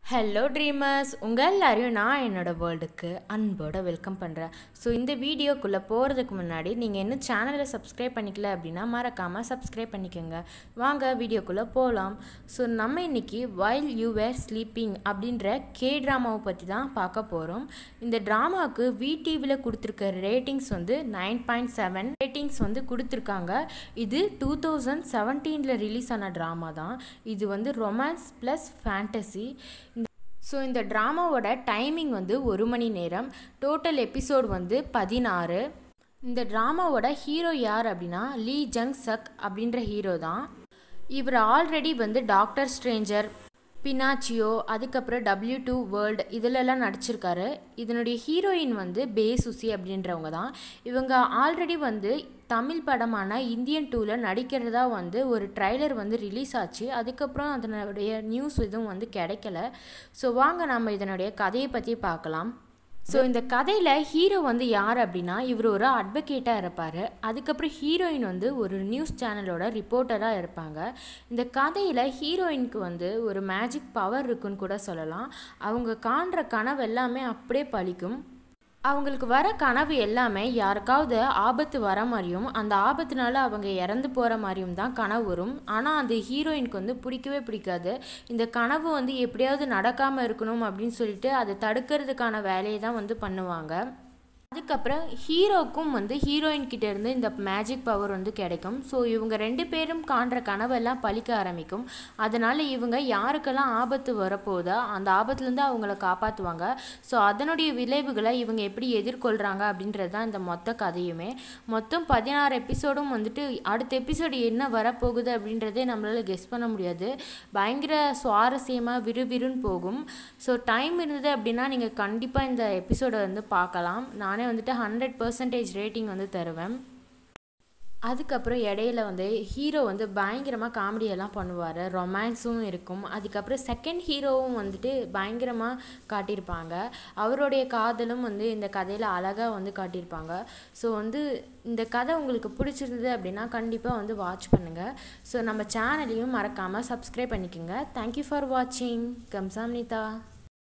hello dreamers உங்கள் எல்லாரையும் நான் என்னோடய வேர்ல்டுக்கு அன்போட வெல்கம் பண்ணுறேன் ஸோ இந்த வீடியோக்குள்ளே போகிறதுக்கு முன்னாடி நீங்கள் இன்னும் சேனலை சப்ஸ்கிரைப் பண்ணிக்கல அப்படின்னா மறக்காமல் சப்ஸ்கிரைப் பண்ணிக்கோங்க வாங்க வீடியோக்குள்ளே போகலாம் ஸோ நம்ம இன்னைக்கு வைல் யூ வேர் ஸ்லீப்பிங் அப்படின்ற கே ட்ராமாவை பற்றி தான் பார்க்க போகிறோம் இந்த ட்ராமாவுக்கு விடிவியில் கொடுத்துருக்க ரேட்டிங்ஸ் வந்து நைன் பாயிண்ட் செவன் ரேட்டிங்ஸ் வந்து கொடுத்துருக்காங்க இது டூ தௌசண்ட் செவன்டீனில் ரிலீஸ் ஆன ட்ராமா தான் இது வந்து ரொமான்ஸ் ப்ளஸ் ஃபேண்டசி ஸோ இந்த ட்ராமாவோட டைமிங் வந்து ஒரு மணி நேரம் டோட்டல் எபிசோட் வந்து பதினாறு இந்த ட்ராமாவோட ஹீரோ யார் அப்படின்னா லீ ஜங் சக் அப்படின்ற ஹீரோ தான் இவர் ஆல்ரெடி வந்து டாக்டர் ஸ்ட்ரேஞ்சர் பினாச்சியோ அதுக்கப்புறம் டபிள்யூ டூ வேர்ல்டு இதிலெல்லாம் நடிச்சிருக்காரு இதனுடைய ஹீரோயின் வந்து பே சுசி அப்படின்றவங்க தான் இவங்க ஆல்ரெடி வந்து தமிழ் படமான இந்தியன் டூவில் நடிக்கிறதா வந்து ஒரு ட்ரைலர் வந்து ரிலீஸ் ஆச்சு அதுக்கப்புறம் அதனுடைய நியூஸ் எதுவும் வந்து கிடைக்கல ஸோ வாங்க நம்ம இதனுடைய கதையை பற்றி பார்க்கலாம் ஸோ இந்த கதையில் ஹீரோ வந்து யார் அப்படின்னா இவர் ஒரு அட்வொகேட்டாக இருப்பார் அதுக்கப்புறம் ஹீரோயின் வந்து ஒரு நியூஸ் சேனலோட ரிப்போர்ட்டராக இருப்பாங்க இந்த கதையில் ஹீரோயினுக்கு வந்து ஒரு மேஜிக் பவர் இருக்குன்னு கூட சொல்லலாம் அவங்க காண்ற கனவு எல்லாமே அப்படியே பழிக்கும் அவங்களுக்கு வர கனவு எல்லாமே யாருக்காவது ஆபத்து வர மாதிரியும் அந்த ஆபத்துனால அவங்க இறந்து போகிற மாதிரியும் தான் கனவு வரும் ஆனால் அந்த ஹீரோயினுக்கு வந்து பிடிக்கவே பிடிக்காது இந்த கனவு வந்து எப்படியாவது நடக்காமல் இருக்கணும் அப்படின்னு சொல்லிட்டு அதை தடுக்கிறதுக்கான வேலையை தான் வந்து பண்ணுவாங்க அதுக்கப்புறம் ஹீரோக்கும் வந்து ஹீரோயின் கிட்ட இருந்து இந்த மேஜிக் பவர் வந்து கிடைக்கும் ஸோ இவங்க ரெண்டு பேரும் காண்ற கனவெல்லாம் பழிக்க ஆரம்பிக்கும் அதனால் இவங்க யாருக்கெல்லாம் ஆபத்து வரப்போதோ அந்த ஆபத்துலேருந்து அவங்கள காப்பாற்றுவாங்க ஸோ அதனுடைய விளைவுகளை இவங்க எப்படி எதிர்கொள்கிறாங்க அப்படின்றது தான் இந்த மொத்த கதையுமே மொத்தம் பதினாறு எபிசோடும் வந்துட்டு அடுத்த எபிசோடு என்ன வரப்போகுது அப்படின்றதே நம்மளால் கெஸ் பண்ண முடியாது பயங்கர சுவாரஸ்யமாக விறுவிறுன்னு போகும் ஸோ டைம் இருந்தது அப்படின்னா நீங்கள் கண்டிப்பாக இந்த எபிசோடை வந்து பார்க்கலாம் நானே வந்துட்டு ஹண்ட்ரட் பர்சன்டேஜ் ரேட்டிங் வந்து தருவேன் அதுக்கப்புறம் இடையில வந்து ஹீரோ வந்து பயங்கரமாக காமெடியெல்லாம் பண்ணுவார் ரொமான்ஸும் இருக்கும் அதுக்கப்புறம் செகண்ட் ஹீரோவும் வந்துட்டு பயங்கரமாக காட்டியிருப்பாங்க அவருடைய காதலும் வந்து இந்த கதையில் அழகாக வந்து காட்டியிருப்பாங்க ஸோ வந்து இந்த கதை உங்களுக்கு பிடிச்சிருந்தது அப்படின்னா கண்டிப்பாக வந்து வாட்ச் பண்ணுங்கள் ஸோ நம்ம சேனலையும் மறக்காமல் சப்ஸ்கிரைப் பண்ணிக்கோங்க தேங்க்யூ ஃபார் வாட்சிங் கம்சாம்னிதா